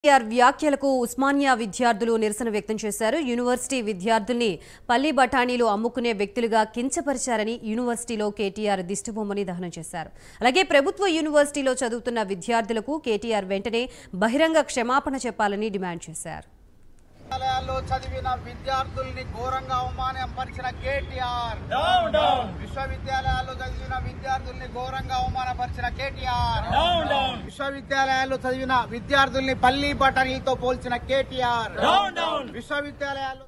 కేటీఆర్ వ్యాఖ్యలకు ఉస్మానియా విద్యార్థులు నిరసన వ్యక్తం చేశారు యూనివర్సిటీ విద్యార్థుల్ని పల్లి బఠానీలు అమ్ముకునే వ్యక్తులుగా కించపరిచారని యూనివర్సిటీలో కేటీఆర్ దిష్టిబొమ్మని దహనం చేశారు అలాగే ప్రభుత్వ యూనివర్సిటీలో చదువుతున్న విద్యార్థులకు కేటీఆర్ వెంటనే బహిరంగ క్షమాపణ చెప్పాలని డిమాండ్ చేశారు విద్యాలయాల్లో చదివిన విద్యార్థుల్ని ఘోరంగా అవమానపరిచిన కేటీఆర్ Down, down, విశ్వవిద్యాలయాల్లో చదివిన విద్యార్థుల్ని ఘోరంగా అవమానపరిచిన కేటీఆర్ down, down, విశ్వవిద్యాలయాల్లో చదివిన విద్యార్థుల్ని పల్లి బఠానీలతో పోల్చిన కేటీఆర్ down, down. విశ్వవిద్యాలయాల్లో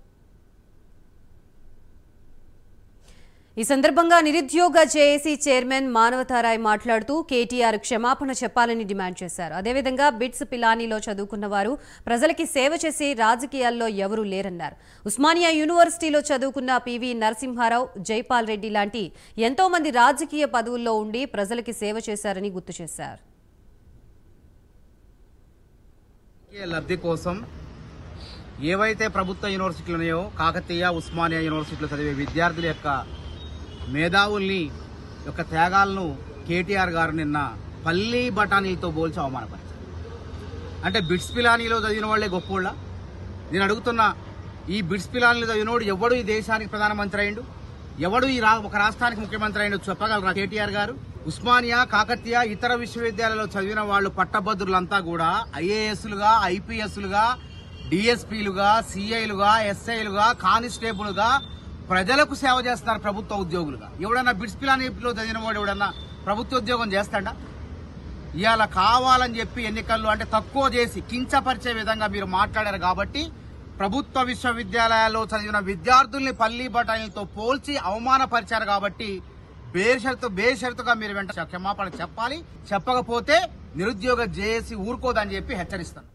ఈ సందర్భంగా నిరుద్యోగ జేఏసీ చైర్మన్ మానవతారాయ్ మాట్లాడుతూ కేటీఆర్ క్షమాపణ చెప్పాలని డిమాండ్ చేశారు అదేవిధంగా బిట్స్ పిలానీలో చదువుకున్న వారు ప్రజలకి సేవ చేసి రాజకీయాల్లో ఎవరూ లేరన్నారు ఉస్మానియా యూనివర్సిటీలో చదువుకున్న పివి నరసింహారావు జైపాల్ రెడ్డి లాంటి ఎంతో మంది రాజకీయ పదవుల్లో ఉండి ప్రజలకి సేవ చేశారని గుర్తు చేశారు రాజకీయ లబ్ధి కోసం ఏవైతే ప్రభుత్వ యూనివర్సిటీలు ఉన్నాయో కాకతీయ ఉస్మానియా యూనివర్సిటీలో చదివే విద్యార్థుల యొక్క మేధావుల్ని యొక్క త్యాగాలను కేటీఆర్ గారు నిన్న పల్లి బఠానీలతో పోల్చి అవమానపరిచారు అంటే బిట్స్ పిలానీలో చదివిన వాళ్ళే గొప్పోళ్ళ నేను అడుగుతున్నా ఈ బిట్స్ పిలానీలో చదివినోడు ఎవడు ఈ దేశానికి ప్రధానమంత్రి అయిండు ఎవడు ఈ రా ఒక రాష్ట్రానికి ముఖ్యమంత్రి అయిండు చెప్పగలరా కేటీఆర్ గారు ఉస్మానియా కాకతీయ ఇతర విశ్వవిద్యాలయాల్లో చదివిన వాళ్ళు పట్టభద్రులంతా కూడా ఐఏఎస్లుగా ఐపీఎస్లుగా డిఎస్పీలుగా సిఐలుగా ఎస్ఐలుగా కానిస్టేబుల్గా ప్రజలకు సేవ చేస్తున్నారు ప్రభుత్వ ఉద్యోగులుగా ఎవడన్నా బిట్స్ పిలానీలో చదివిన వాడు ఎవడన్నా ప్రభుత్వ ఉద్యోగం చేస్తాడా ఇవాళ కావాలని చెప్పి ఎన్నికల్లో అంటే తక్కువ చేసి కించపరిచే విధంగా మీరు మాట్లాడారు కాబట్టి ప్రభుత్వ విశ్వవిద్యాలయాల్లో చదివిన విద్యార్థుల్ని పల్లి బఠానీలతో పోల్చి అవమానపరిచారు కాబట్టి బేషరతు బేషరతుగా మీరు వెంట క్షమాపణ చెప్పాలి చెప్పకపోతే నిరుద్యోగ జేఏసీ ఊరుకోదని చెప్పి హెచ్చరిస్తాను